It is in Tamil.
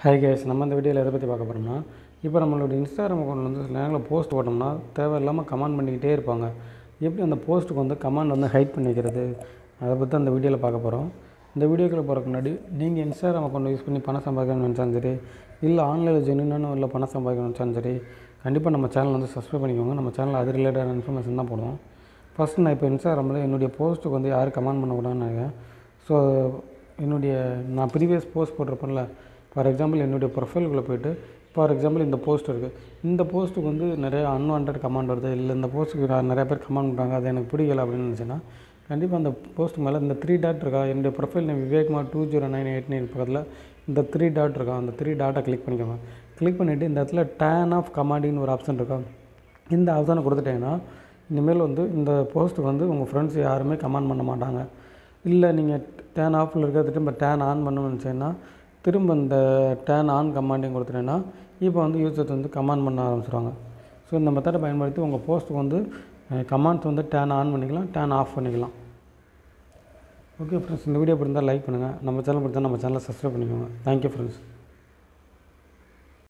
ஹை கேஸ் நம்ம இந்த வீடியோவில் எதை பற்றி பார்க்க போகிறோம்னா இப்போ நம்மளோட இன்ஸ்டாகிராம் அக்கௌண்ட்டில் வந்து சில நேரங்களில் போஸ்ட் போட்டோம்னா தேவையில்லாமல் கமெண்ட் பண்ணிக்கிட்டே இருப்பாங்க எப்படி அந்த போஸ்ட்டுக்கு வந்து கமெண்ட் வந்து ஹைட் பண்ணி வைக்கிறது அதை பற்றி அந்த வீடியோவில் பார்க்க போகிறோம் இந்த வீடியோக்குள்ளே போகிறதுக்கு முன்னாடி நீங்கள் இன்ஸ்டாகிராம் அக்கௌண்ட் யூஸ் பண்ணி பணம் சம்பாதிக்கணும்னு நினச்சாலும் சரி இல்லை ஆன்லைனில் ஜென்யூனான உள்ள பணம் சம்பாதிக்கணும்னு நினச்சாலும் சரி கண்டிப்பாக நம்ம சேனல் வந்து சப்ஸ்கிரைப் பண்ணிக்கோங்க நம்ம சேனல் அது ரிலேட்டடான இன்ஃபர்மேஷன் தான் போடுவோம் ஃபஸ்ட்டு நான் இப்போ இன்ஸ்டாகிராமில் என்னுடைய போஸ்ட்டுக்கு வந்து யாரும் கமெண்ட் பண்ணக்கூடாதுன்னு நினைக்கிறேன் ஸோ என்னுடைய நான் ப்ரீவியஸ் போஸ்ட் போட்டிருப்பேன்ல ஃபார் எக்ஸாம்பிள் என்னுடைய ப்ரொஃபைலுக்குள்ளே போயிட்டு ஃபார் எக்ஸாம்பிள் இந்த போஸ்ட் இருக்குது இந்த போஸ்ட்டுக்கு வந்து நிறைய அன்வான்ட் கமெண்ட் வருது இல்லை இந்த போஸ்ட்டுக்கு நான் நிறைய பேர் கமெண்ட் பண்ணுறாங்க அது எனக்கு பிடிக்கல அப்படின்னு நினச்சேன்னா கண்டிப்பாக அந்த போஸ்ட் மேலே இந்த த்ரீ டாட் இருக்கா என்னுடைய profile name Vivekmar two zero nine eight nine பக்கத்தில் இந்த த்ரீ டாட் இருக்கா அந்த த்ரீ டாட்டை கிளிக் பண்ணிக்கோங்க கிளிக் பண்ணிவிட்டு இந்த இடத்துல டேன் ஆஃப் கமாண்டின்னு ஒரு ஆப்ஷன் இருக்கா இந்த ஆப்ஷனை கொடுத்துட்டீங்கன்னா இனிமேல் வந்து இந்த போஸ்ட்டுக்கு வந்து உங்கள் ஃப்ரெண்ட்ஸ் யாருமே கமெண்ட் பண்ண மாட்டாங்க இல்லை நீங்கள் டேன் ஆஃபில் இருக்கிறது திரும்ப டேன் ஆன் பண்ணணும்னு நினச்சிங்கன்னா திரும்ப இந்த டேன் ஆன் கமாண்டிங் கொடுத்துட்டீங்கன்னா இப்போ வந்து யூசர்ஸ் வந்து கமெண்ட் பண்ண ஆரம்பிச்சிருவாங்க ஸோ இந்த மெத்தடை பயன்படுத்தி உங்கள் போஸ்ட்டுக்கு வந்து கமெண்ட்ஸ் வந்து டேன் ஆன் பண்ணிக்கலாம் டேன் ஆஃப் பண்ணிக்கலாம் ஓகே ஃப்ரெண்ட்ஸ் இந்த வீடியோ பிடிந்தால் லைக் பண்ணுங்கள் நம்ம சேனல் பிடிச்சா நம்ம சேனலை சப்ஸ்கிரைப் பண்ணிக்கோங்க தேங்க்யூ ஃப்ரெண்ட்ஸ்